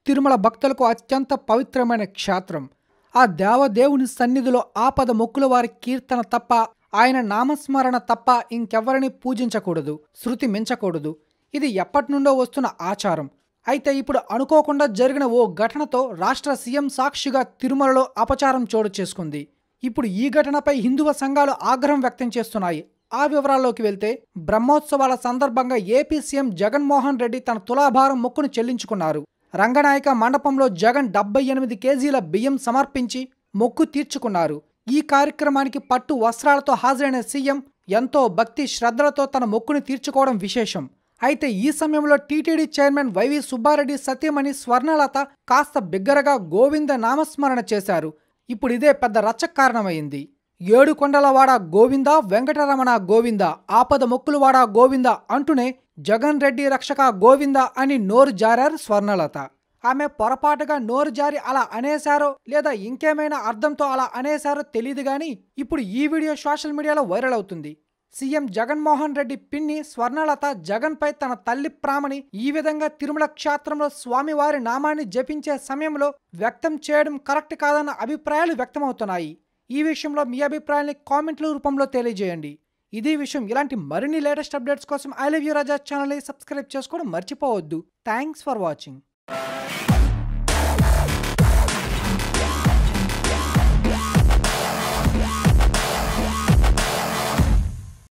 తిరుమల భక్తులకు అత్యంత పవిత్రమైన క్షేత్రం ఆ దేవదేవుని సన్నిధిలో ఆపద మొక్కుల వారి కీర్తన తప్ప ఆయన నామస్మరణ తప్ప ఇంకెవరిని పూజించకూడదు శృతి మించకూడదు ఇది ఎప్పటి నుండో వస్తున్న ఆచారం అయితే ఇప్పుడు అనుకోకుండా జరిగిన ఓ ఘటనతో రాష్ట్ర సీఎం సాక్షిగా తిరుమలలో అపచారం చోటు చేసుకుంది ఇప్పుడు ఈ ఘటనపై హిందువ సంఘాలు ఆగ్రహం వ్యక్తం చేస్తున్నాయి ఆ వివరాల్లోకి వెళ్తే బ్రహ్మోత్సవాల సందర్భంగా ఏపీ సీఎం జగన్మోహన్ రెడ్డి తన తులాభారం మొక్కును చెల్లించుకున్నారు రంగనాయక మండపంలో జగన్ డెబ్బై ఎనిమిది కేజీల బియ్యం సమర్పించి మొక్కు తీర్చుకున్నారు ఈ కార్యక్రమానికి పట్టు వస్త్రాలతో హాజరైన సీఎం ఎంతో భక్తి శ్రద్ధలతో తన మొక్కును తీర్చుకోవడం విశేషం అయితే ఈ సమయంలో టీటీడీ చైర్మన్ వైవి సుబ్బారెడ్డి సతీమణి స్వర్ణలత కాస్త బిగ్గరగా గోవింద నామస్మరణ చేశారు ఇప్పుడు ఇదే పెద్ద రచ్చ కారణమైంది ఏడు కొండలవాడ గోవింద వెంకటరమణ గోవింద ఆపద మొక్కులవాడ గోవింద అంటూనే జగన్ రెడ్డి రక్షక గోవింద అని నోరు జారారు స్వర్ణలత ఆమె పొరపాటుగా నోరు జారి అలా అనేశారో లేదా ఇంకేమైనా అర్థంతో అలా అనేశారో తెలియదు కానీ ఇప్పుడు ఈ వీడియో సోషల్ మీడియాలో వైరల్ అవుతుంది సీఎం జగన్మోహన్ రెడ్డి పిన్ని స్వర్ణలత జగన్పై తన తల్లి ప్రామని ఈ విధంగా తిరుమల క్షేత్రంలో స్వామివారి నామాన్ని జపించే సమయంలో వ్యక్తం చేయడం కరెక్ట్ కాదన్న అభిప్రాయాలు వ్యక్తమవుతున్నాయి ఈ విషయంలో మీ అభిప్రాయాన్ని కామెంట్ల రూపంలో తెలియజేయండి ఇదే విషయం ఇలాంటి మరిన్ని లేటెస్ట్ అప్డేట్స్ కోసం ఐ లవ్ యూ రాజా ఛానల్ని సబ్స్క్రైబ్ చేసుకోవడం మర్చిపోవద్దు థ్యాంక్స్ ఫర్ వాచింగ్